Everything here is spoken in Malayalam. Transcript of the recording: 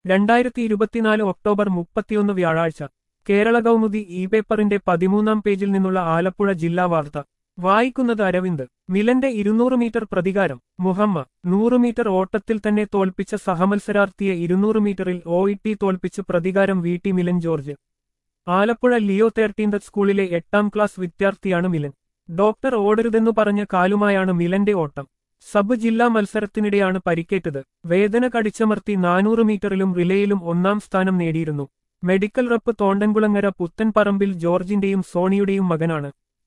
രണ്ടായിരത്തി ഇരുപത്തിനാല് ഒക്ടോബർ മുപ്പത്തിയൊന്ന് വ്യാഴാഴ്ച കേരള കൗമുദി ഇ പേപ്പറിന്റെ പതിമൂന്നാം പേജിൽ നിന്നുള്ള ആലപ്പുഴ ജില്ലാ വാർത്ത വായിക്കുന്നത് അരവിന്ദ് മിലന്റെ ഇരുന്നൂറ് മീറ്റർ പ്രതികാരം മുഹമ്മ നൂറ് മീറ്റർ ഓട്ടത്തിൽ തന്നെ തോൽപ്പിച്ച സഹമത്സരാർത്ഥിയെ ഇരുന്നൂറ് മീറ്ററിൽ ഒ ഇ ടി തോൽപ്പിച്ച് പ്രതികാരം V T Milan George Alappuzha Leo thirteenth സ്കൂളിലെ എട്ടാം ക്ലാസ് വിദ്യാർത്ഥിയാണ് മിലൻ ഡോക്ടർ ഓടരുതെന്നു പറഞ്ഞ കാലുമായാണ് മിലന്റെ ഓട്ടം സബ് ജില്ലാ മത്സരത്തിനിടെയാണ് പരിക്കേറ്റത് വേദന കടിച്ചമർത്തി നാനൂറ് മീറ്ററിലും റിലേയിലും ഒന്നാം സ്ഥാനം നേടിയിരുന്നു മെഡിക്കൽ റപ്പ് തോണ്ടൻകുളങ്ങര പുത്തൻപറമ്പിൽ ജോർജിന്റെയും സോണിയുടെയും മകനാണ്